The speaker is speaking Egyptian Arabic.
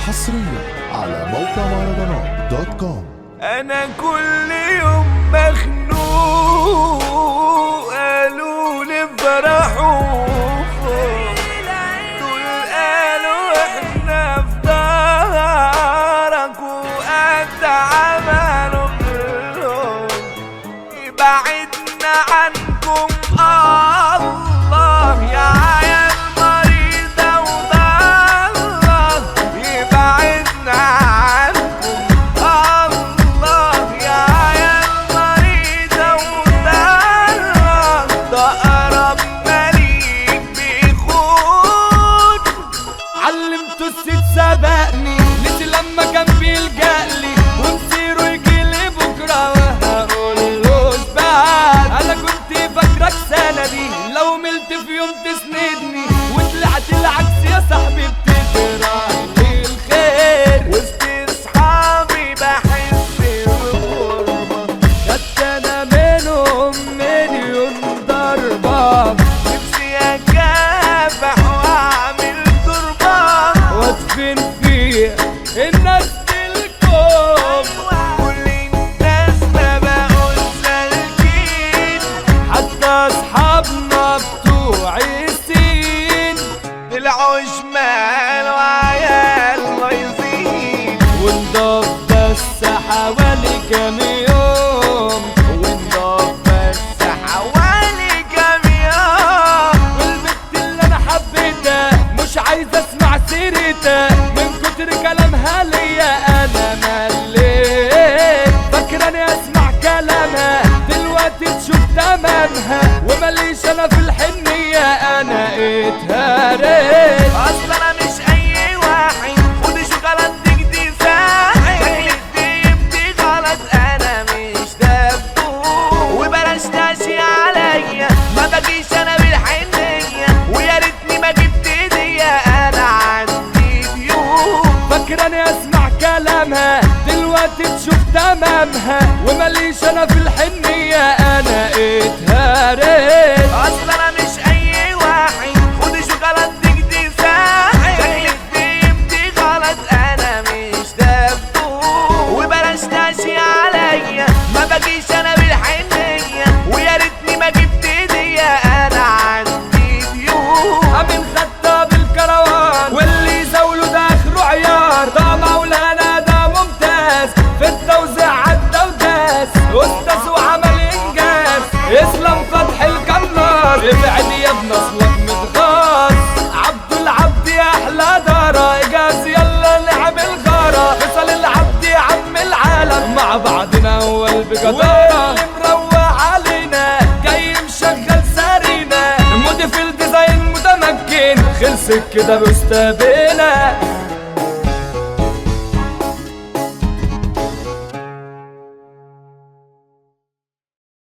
حصريا على موقع مهرجانات دوت كوم انا كل يوم مخنوق قالوا لي فرحوا دول قالوا احنا في دارك وقد عملوا كلهم يبعدنا عنكم الله يا عيال مريضة وضالة يبعدنا عنكم الله يا عيال مريضة وضالة ده أقرب مليك بيخون علمته الست سبقني نسي لما كان بيلجألي ومصيره يجيلي بكرة وهقول له بعد أنا كنت فاكرك سندي لو ملت في يوم تسندني وطلعت العكس يا صاحبي بتكره لي الخير وسط أصحابي بحس بغربة خدت أنا منهم مليون ضربة نفسي أكافح وأعمل تربة وأدفن فيها الناس الكون كل الناس ما بقوا سالكين حتى أصحابنا بتوع السين العوش مال وعيال بايظين ونضاف بس حوالي كام يوم ونضاف بس حوالي كام يوم والبنت اللي انا حبيتها مش عايز اسمع سيرتها من كتر كلامها ليا انا مليت فاكراني اسمع كلامها دلوقتي تشوف تمامها ومليش انا في الحنية انا اتهريت اصل انا مش اي واحد خد شوكولاتتك دي ساحل شكلك دي غلط انا مش دبوب وبلاش تاشي عليا ما بجيش انا بالحنية ويا ريتني ما جبت هدية انا عندي ديون فاكراني اسمع كلامها دلوقتي تشوف تمامها ومليش انا في الحنية انا اتهريت اصل انا مش اي واحد خد شوكولاتتك دي ساحل شكلك دي غلط انا مش دبوب وبلاش تاشي عليا ما بجيش انا بالحنية ويا ريتني ما جبت هدية انا عندي ديون امين خطاب الكروان واللي يزاوله ده اخره عيار ده مولانا ده ممتاز في التوزيع عدى وداس استاذ وعمل انجاز اسلام فتح الجنار ابعد يا ابن اصلك متغاظ عبد العبد يا احلى دارة اجاز يلا نعمل غارة فصل العبد يا عم العالم مع بعضنا اول بجدارة واللي مروق علينا جاي مشغل سارينا مودي في الديزاين متمكن خلصت كده بستابنا